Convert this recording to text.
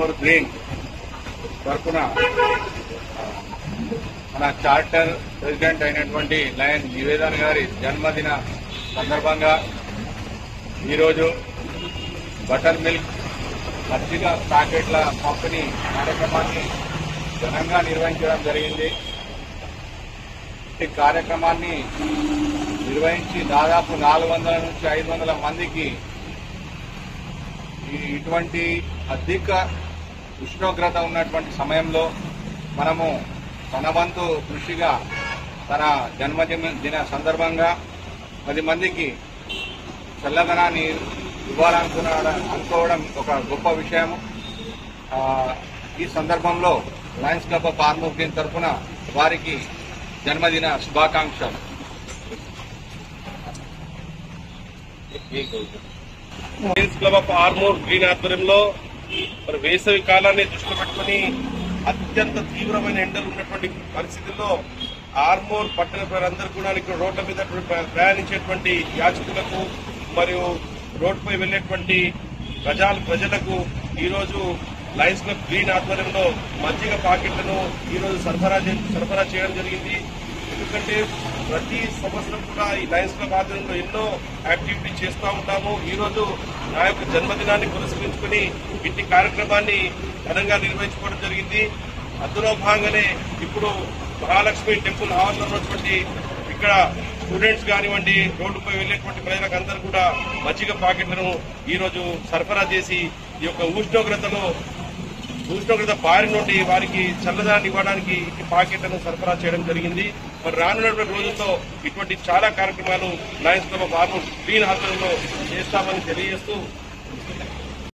Armoor green తరఫున మన charter president అయినటువంటి లయన్ నివేదన్ గారి జన్మదిన సందర్భంగా ఈరోజు బటర్ మిల్క్ మజ్జిగ ప్యాకెట్ల పంపిణీ కార్యక్రమాన్ని ఘనంగా నిర్వహించడం జరిగింది ఈ కార్యక్రమాన్ని నిర్వహించి దాదాపు నాలుగు వందల నుంచి ఐదు వందల మందికి ఈ- ఇటువంటి అధిక ఉష్ణోగ్రత ఉన్నటువంటి సమయంలో మనము తన వంతు కృషిగా తన జన్మదిన దిన సందర్భంగా పది మందికి చల్లదనాన్ని ఇవ్వాలనుకున్న అనుకోవడం ఒక గొప్ప విషయం ఆ, ఈ సందర్భంలో Lions Club of Armoor team తరఫున వారికి జన్మదిన శుభాకాంక్షలు Lions Club of Armoor green ఆధ్వర్యంలో మరి వేసవి కాలాన్ని దృష్టిలో పెట్టుకుని అత్యంత తీవ్రమైన ఎండలు ఉన్నటువంటి పరిస్థితుల్లో ఆర్మూర్ పట్టణ ప్రజలందరూ కూడా ఇక్కడ రోడ్ల మీద ప్ర- ప్రయాణించేటువంటి యాచకులకు మరియు రోడ్డుపై వెళ్లేటువంటి ప్రజా ప్రజలకు ఈ రోజు లయన్స్ క్లబ్ గ్రీన్ ఆధ్వర్యంలో మజ్జిగ ప్యాకెట్లను ఈ రోజు సరఫరా చే- సరఫరా చేయడం జరిగింది ఎందుకంటే ప్రతి సంవత్సరం కూడా ఈ లయన్స్ క్లబ్ ఆధ్వర్యంలో ఎన్నో యాక్టివిటీ చేస్తూ ఉంటాము ఈ రోజు నా యొక్క జన్మదినాన్ని పురస్కరించుకుని ఇట్టి కార్యక్రమాన్ని ఘనంగా నిర్వహించుకోవడం జరిగింది అందులో భాగంగానే ఇప్పుడు మహాలక్ష్మి టెంపుల్ హాల్లో ఉన్నటువంటి ఇక్కడ స్టూడెంట్స్ కానివ్వండి రోడ్డుపై వెళ్లేటువంటి ప్రజలకు అందరూ కూడా మజ్జిగ ప్యాకెట్లను ఈ రోజు సరఫరా చేసి ఈ యొక్క ఉష్ణోగ్రతలో ఉష్ణోగ్రత బారి నుండి వారికి చల్లదనాన్ని ఇవ్వడానికి ఈ పాకెట్లను సరఫరా చేయడం జరిగింది మరి రానున్నటువంటి రోజుల్లో ఇటువంటి చాలా కార్యక్రమాలు Lions Club of Armoor green హాస్పిటల్లో చేస్తామని తెలియజేస్తూ